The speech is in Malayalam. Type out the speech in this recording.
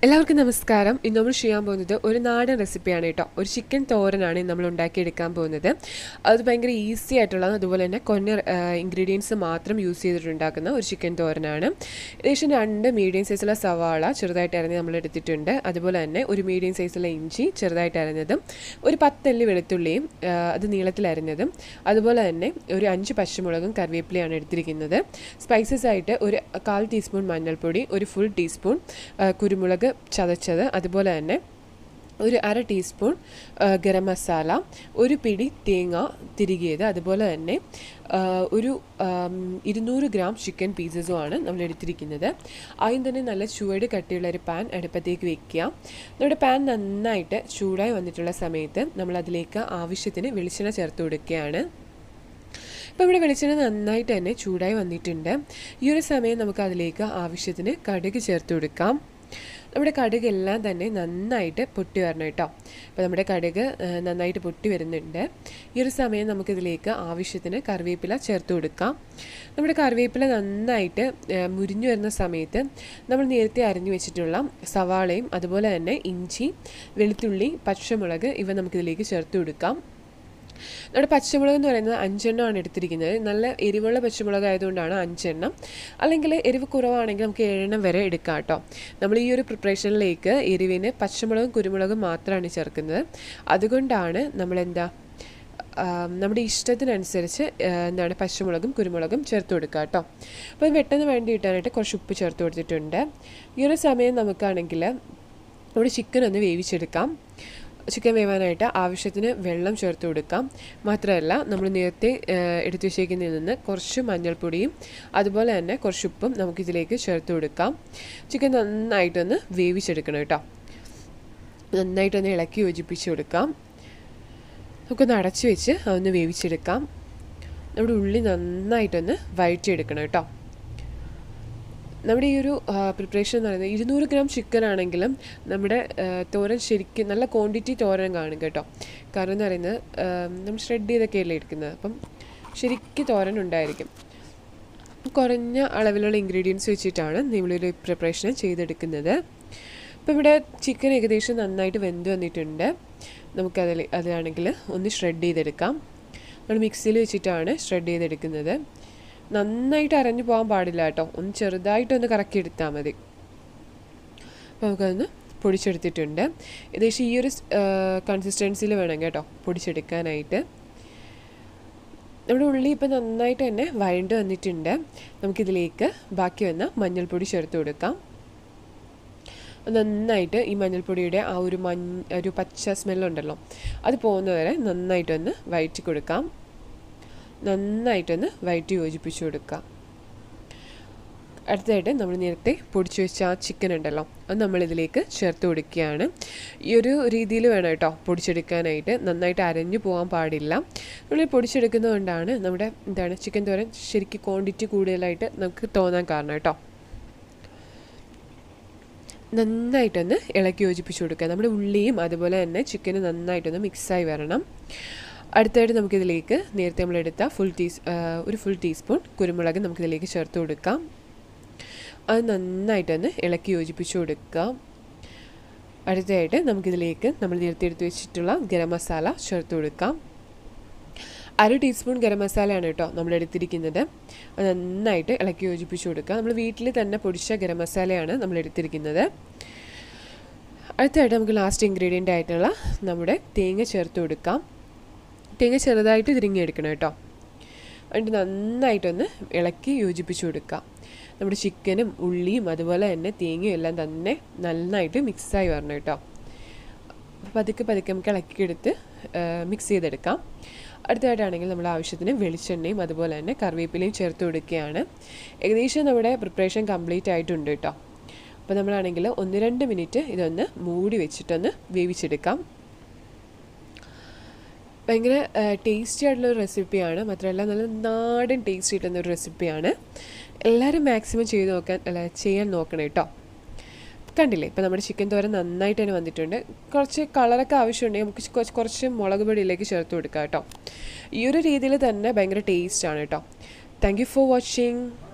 എല്ലാവർക്കും നമസ്കാരം ഇന്ന് നമ്മൾ ചെയ്യാൻ പോകുന്നത് ഒരു നാടൻ റെസിപ്പിയാണ് കേട്ടോ ഒരു ചിക്കൻ തോരനാണ് ഇന്ന് നമ്മൾ ഉണ്ടാക്കിയെടുക്കാൻ പോകുന്നത് അത് ഭയങ്കര ഈസി ആയിട്ടുള്ളത് അതുപോലെ തന്നെ കൊന്ന ഇൻഗ്രീഡിയൻസ് മാത്രം യൂസ് ചെയ്തിട്ടുണ്ടാക്കുന്ന ഒരു ചിക്കൻ തോരനാണ് ഏകദേശം രണ്ട് മീഡിയം സൈസുള്ള സവാള ചെറുതായിട്ട് അരിഞ്ഞ് നമ്മൾ എടുത്തിട്ടുണ്ട് അതുപോലെ തന്നെ ഒരു മീഡിയം സൈസുള്ള ഇഞ്ചി ചെറുതായിട്ട് അരിഞ്ഞതും ഒരു പത്തല്ലി വെളുത്തുള്ളിയും ആ, അത് നീളത്തിൽ അരിഞ്ഞതും അതുപോലെ തന്നെ ഒരു അഞ്ച് പച്ചമുളകും കറിവേപ്പിലയാണ് എടുത്തിരിക്കുന്നത് സ്പൈസസ് ആയിട്ട് ഒരു കാൽ ടീസ്പൂൺ മഞ്ഞൾപ്പൊടി ഒരു ഫുൾ ടീസ്പൂൺ ആ, കുരുമുളക് ചതച്ചത് അതുപോലെ തന്നെ ഒരു അര ടീസ്പൂൺ ആ, ഗരം മസാല ഒരു പിടി തേങ്ങ തിരികിയത് അതുപോലെ തന്നെ ആ, ഒരു ആം, ഇരുന്നൂറ് ഗ്രാം ചിക്കൻ പീസസുമാണ് നമ്മൾ എടുത്തിരിക്കുന്നത് ആദ്യം തന്നെ നല്ല ചുവട് കട്ടിയുള്ള ഒരു പാൻ അടുപ്പത്തേക്ക് വെക്കുക നമ്മുടെ പാൻ നന്നായിട്ട് ചൂടായി വന്നിട്ടുള്ള സമയത്ത് നമ്മൾ അതിലേക്ക് ആവശ്യത്തിന് വെളിച്ചെണ്ണ ചേർത്ത് കൊടുക്കുകയാണ് ഇപ്പോൾ ഇവിടെ വെളിച്ചെണ്ണ നന്നായിട്ട് തന്നെ ചൂടായി വന്നിട്ടുണ്ട് ഈ ഒരു സമയം നമുക്ക് അതിലേക്ക് ആവശ്യത്തിന് കടുക് ചേർത്ത് കൊടുക്കാം നമ്മുടെ കടുക് എല്ലാം തന്നെ നന്നായിട്ട് പൊട്ടി വരണം കേട്ടോ അപ്പോൾ നമ്മുടെ കടുക് ആ, നന്നായിട്ട് പൊട്ടി വരുന്നുണ്ട് ഈ ഒരു സമയം നമുക്കിതിലേക്ക് ആവശ്യത്തിന് കറിവേപ്പില ചേർത്ത് കൊടുക്കാം നമ്മുടെ കറിവേപ്പില നന്നായിട്ട് ആ, മുരിഞ്ഞു വരുന്ന സമയത്ത് നമ്മൾ നേരത്തെ അരിഞ്ഞു വെച്ചിട്ടുള്ള സവാളയും അതുപോലെ തന്നെ ഇഞ്ചി വെളുത്തുള്ളി പച്ചമുളക് ഇവ നമുക്കിതിലേക്ക് ചേർത്ത് കൊടുക്കാം നമ്മുടെ പച്ചമുളക് എന്ന് പറയുന്നത് അഞ്ചെണ്ണമാണ് എടുത്തിരിക്കുന്നത് നല്ല എരിവുള്ള പച്ചമുളക് ആയതുകൊണ്ടാണ് അഞ്ചെണ്ണം അല്ലെങ്കിൽ എരിവ് കുറവാണെങ്കിൽ നമുക്ക് ഏഴെണ്ണം വരെ എടുക്കാം കേട്ടോ നമ്മൾ ഈ ഒരു പ്രിപ്പറേഷനിലേക്ക് എരിവിന് പച്ചമുളകും കുരുമുളകും മാത്രമാണ് ചേർക്കുന്നത് അതുകൊണ്ടാണ് നമ്മളെന്താ ആം, നമ്മുടെ ഇഷ്ടത്തിനനുസരിച്ച് ആ, എന്താണ് പച്ചമുളകും കുരുമുളകും ചേർത്ത് കൊടുക്കുക കേട്ടോ അപ്പോൾ ഇത് പെട്ടെന്ന് വേണ്ടി കിട്ടാനായിട്ട് കുറച്ച് ഉപ്പ് ചേർത്ത് കൊടുത്തിട്ടുണ്ട് ഈ ഒരു സമയം നമുക്കാണെങ്കിൽ നമ്മുടെ ചിക്കൻ ഒന്ന് വേവിച്ചെടുക്കാം ചിക്കൻ വേവാനായിട്ട് ആവശ്യത്തിന് വെള്ളം ചേർത്ത് കൊടുക്കാം മാത്രമല്ല നമ്മൾ നേരത്തെ ആ, എടുത്തു വെച്ചേക്കുന്നതിൽ നിന്ന് കുറച്ച് മഞ്ഞൾപ്പൊടിയും അതുപോലെ തന്നെ കുറച്ച് ഉപ്പും നമുക്കിതിലേക്ക് ചേർത്ത് കൊടുക്കാം ചിക്കൻ നന്നായിട്ടൊന്ന് വേവിച്ചെടുക്കണം കേട്ടോ നന്നായിട്ടൊന്ന് ഇളക്കി യോജിപ്പിച്ച് കൊടുക്കാം നമുക്കൊന്ന് അടച്ചു വെച്ച് അതൊന്ന് വേവിച്ചെടുക്കാം നമ്മുടെ ഉള്ളി നന്നായിട്ടൊന്ന് വഴറ്റിയെടുക്കണം കേട്ടോ നമ്മുടെ ഈ ഒരു പ്രിപ്പറേഷൻ എന്ന് പറയുന്നത് ഇരുന്നൂറ് ഗ്രാം ചിക്കൻ ആണെങ്കിലും നമ്മുടെ ആ, തോരൻ ശരിക്കും നല്ല ക്വാണ്ടിറ്റി തോരൻ കാണും കേട്ടോ കാരണം എന്ന് പറയുന്നത് ആ, നമ്മൾ ഷ്രെഡ് ചെയ്തൊക്കെയല്ലേ എടുക്കുന്നത് അപ്പം ശരിക്കും തോരൻ ഉണ്ടായിരിക്കും കുറഞ്ഞ അളവിലുള്ള ഇൻഗ്രീഡിയൻസ് വെച്ചിട്ടാണ് നമ്മളൊരു പ്രിപ്പറേഷൻ ചെയ്തെടുക്കുന്നത് അപ്പോൾ ഇവിടെ ചിക്കൻ ഏകദേശം നന്നായിട്ട് വെന്ത് വന്നിട്ടുണ്ട് നമുക്കതിൽ അതാണെങ്കിൽ ഒന്ന് ഷ്രെഡ് ചെയ്തെടുക്കാം നമ്മൾ മിക്സിയിൽ വെച്ചിട്ടാണ് ഷ്രെഡ് ചെയ്തെടുക്കുന്നത് നന്നായിട്ട് അരഞ്ഞു പോകാൻ പാടില്ല കേട്ടോ ഒന്ന് ചെറുതായിട്ടൊന്ന് കറക്കി എടുത്താൽ മതി അപ്പോൾ നമുക്കതൊന്ന് പൊടിച്ചെടുത്തിട്ടുണ്ട് ഏകദേശം ഈ ഒരു കൺസിസ്റ്റൻസിയിൽ വേണം കേട്ടോ പൊടിച്ചെടുക്കാനായിട്ട് നമ്മുടെ ഉള്ളി ഇപ്പം നന്നായിട്ട് തന്നെ വഴണ്ട് വന്നിട്ടുണ്ട് നമുക്കിതിലേക്ക് ബാക്കി വന്ന മഞ്ഞൾപ്പൊടി ചേർത്ത് കൊടുക്കാം നന്നായിട്ട് ഈ മഞ്ഞൾപ്പൊടിയുടെ ആ ഒരു മഞ്ഞ ഒരു പച്ച സ്മെല്ലുണ്ടല്ലോ അത് പോകുന്നവരെ നന്നായിട്ടൊന്ന് വഴറ്റി കൊടുക്കാം നന്നായിട്ടൊന്ന് വഴറ്റി യോജിപ്പിച്ച് കൊടുക്കാം അടുത്തതായിട്ട് നമ്മൾ നേരത്തെ പൊടിച്ചു വെച്ച ആ ചിക്കൻ ഉണ്ടല്ലോ അത് നമ്മളിതിലേക്ക് ചേർത്ത് കൊടുക്കുകയാണ് ഈ ഒരു രീതിയിൽ വേണം കേട്ടോ പൊടിച്ചെടുക്കാനായിട്ട് നന്നായിട്ട് അരഞ്ഞു പോകാൻ പാടില്ല നമ്മൾ പൊടിച്ചെടുക്കുന്നതുകൊണ്ടാണ് നമ്മുടെ എന്താണ് ചിക്കൻ തോരൻ ശരിക്കും ക്വാണ്ടിറ്റി കൂടുതലായിട്ട് നമുക്ക് തോന്നാൻ കാരണം കേട്ടോ നന്നായിട്ടൊന്ന് ഇളക്കി യോജിപ്പിച്ച് കൊടുക്കുക നമ്മുടെ ഉള്ളിയും അതുപോലെ തന്നെ ചിക്കന് നന്നായിട്ടൊന്ന് മിക്സായി വരണം അടുത്തായിട്ട് നമുക്കിതിലേക്ക് നേരത്തെ നമ്മളെടുത്ത ഫുൾ ടീ ഒരു ഫുൾ ടീസ്പൂൺ കുരുമുളക് നമുക്കിതിലേക്ക് ചേർത്ത് കൊടുക്കാം അത് നന്നായിട്ടൊന്ന് ഇളക്കി യോജിപ്പിച്ച് കൊടുക്കുക അടുത്തതായിട്ട് നമുക്കിതിലേക്ക് നമ്മൾ നേരത്തെ എടുത്ത് വെച്ചിട്ടുള്ള ഗരം മസാല ചേർത്ത് കൊടുക്കാം അര ടീസ്പൂൺ ഗരം മസാലയാണ് കേട്ടോ നമ്മൾ എടുത്തിരിക്കുന്നത് അത് നന്നായിട്ട് ഇളക്കി യോജിപ്പിച്ച് കൊടുക്കുക നമ്മൾ വീട്ടിൽ തന്നെ പൊടിച്ച ഗരം മസാലയാണ് നമ്മൾ എടുത്തിരിക്കുന്നത് അടുത്തായിട്ട് നമുക്ക് ലാസ്റ്റ് ഇൻഗ്രീഡിയൻ്റ് ആയിട്ടുള്ള നമ്മുടെ തേങ്ങ ചേർത്ത് കൊടുക്കാം തേങ്ങ ചെറുതായിട്ട് തിരിങ്ങിയെടുക്കണം കേട്ടോ എന്നിട്ട് നന്നായിട്ടൊന്ന് ഇളക്കി യോജിപ്പിച്ച് കൊടുക്കുക നമ്മുടെ ചിക്കനും ഉള്ളിയും അതുപോലെ തന്നെ തേങ്ങയും എല്ലാം തന്നെ നന്നായിട്ട് മിക്സായി വരണം കേട്ടോ പതുക്കെ പതുക്കെ നമുക്ക് ഇളക്കിയെടുത്ത് മിക്സ് ചെയ്തെടുക്കാം അടുത്തതായിട്ടാണെങ്കിൽ നമ്മൾ ആവശ്യത്തിന് വെളിച്ചെണ്ണയും അതുപോലെ തന്നെ കറിവേപ്പിലയും ചേർത്ത് കൊടുക്കുകയാണ് ഏകദേശം നമ്മുടെ പ്രിപ്പറേഷൻ കംപ്ലീറ്റ് ആയിട്ടുണ്ട് കേട്ടോ അപ്പോൾ നമ്മളാണെങ്കിൽ ഒന്ന് രണ്ട് മിനിറ്റ് ഇതൊന്ന് മൂടി വെച്ചിട്ടൊന്ന് വേവിച്ചെടുക്കാം ഭയങ്കര ടേസ്റ്റി ആയിട്ടുള്ള ഒരു റെസിപ്പിയാണ് മാത്രമല്ല നല്ല നാടൻ ടേസ്റ്റ് കിട്ടുന്ന ഒരു റെസിപ്പിയാണ് എല്ലാവരും മാക്സിമം ചെയ്ത് നോക്കാൻ അല്ല ചെയ്യാൻ നോക്കണം കേട്ടോ കണ്ടില്ലേ ഇപ്പം നമ്മുടെ ചിക്കൻ തോരൻ നന്നായിട്ട് തന്നെ വന്നിട്ടുണ്ട് കുറച്ച് കളറൊക്കെ ആവശ്യമുണ്ടെങ്കിൽ നമുക്ക് കുറച്ച് കുറച്ച് മുളക് പൊടിയിലേക്ക് ചേർത്ത് കൊടുക്കാം കേട്ടോ ഈ ഒരു രീതിയിൽ തന്നെ ഭയങ്കര ടേസ്റ്റ് ആണ് കേട്ടോ താങ്ക് യു ഫോർ വാച്ചിങ്